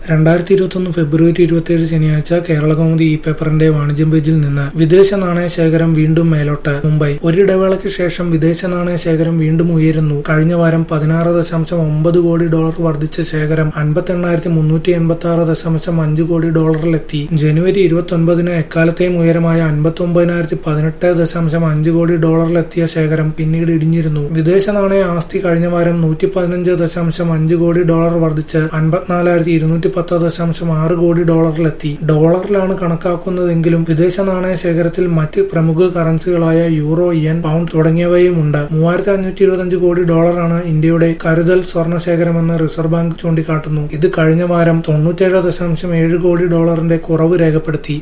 രണ്ടായിരത്തി ഇരുപത്തൊന്ന് ഫെബ്രുവരി ഇരുപത്തിയേഴ് ശനിയാഴ്ച കേരളകൗമുദി ഈ പേപ്പറിന്റെ വാണിജ്യം പേജിൽ നിന്ന് വിദേശ നാണയ ശേഖരം വീണ്ടും മേലോട്ട് മുംബൈ ഒരിടവേളയ്ക്ക് ശേഷം വിദേശ നാണയ ശേഖരം വീണ്ടും ഉയരുന്നു കഴിഞ്ഞ വാരം പതിനാറ് ദശാംശം ഒമ്പത് കോടി ഡോളർ വർദ്ധിച്ച ശേഖരം അൻപത്തി എണ്ണായിരത്തി മുന്നൂറ്റി എൺപത്തി ആറ് ദശാംശം അഞ്ച് കോടി ഡോളറിലെത്തി ജനുവരി ഇരുപത്തി ഒൻപതിന് എക്കാലത്തെയും ഉയരമായ അൻപത്തി ഒമ്പതിനായിരത്തി പതിനെട്ട് ദശാംശം അഞ്ച് കോടി ഡോളറിലെത്തിയ ശേഖരം പിന്നീട് ഇടിഞ്ഞിരുന്നു വിദേശ നാണയ ആസ്തി കഴിഞ്ഞ വാരം നൂറ്റി പതിനഞ്ച് ദശാംശം അഞ്ച് കോടി ഡോളർ വർദ്ധിച്ച് അൻപത്തിനാലായിരത്തി ഇരുന്നൂറ്റി പത്ത് ദശാംശം ആറ് കോടി ഡോളറിലെത്തി ഡോളറിലാണ് കണക്കാക്കുന്നതെങ്കിലും വിദേശ നാണയ ശേഖരത്തിൽ മറ്റ് പ്രമുഖ കറൻസികളായ യൂറോ യെൻ പൗണ്ട് തുടങ്ങിയവയുമുണ്ട് മൂവായിരത്തി അഞ്ഞൂറ്റി ഇരുപത്തിയഞ്ച് കോടി ഡോളറാണ് ഇന്ത്യയുടെ കരുതൽ സ്വർണ്ണ ശേഖരമെന്ന് റിസർവ് ബാങ്ക് ചൂണ്ടിക്കാട്ടുന്നു ഇത് കഴിഞ്ഞ വാരം തൊണ്ണൂറ്റേഴ് ദശാംശം ഏഴ് കോടി ഡോളറിന്റെ കുറവ് രേഖപ്പെടുത്തി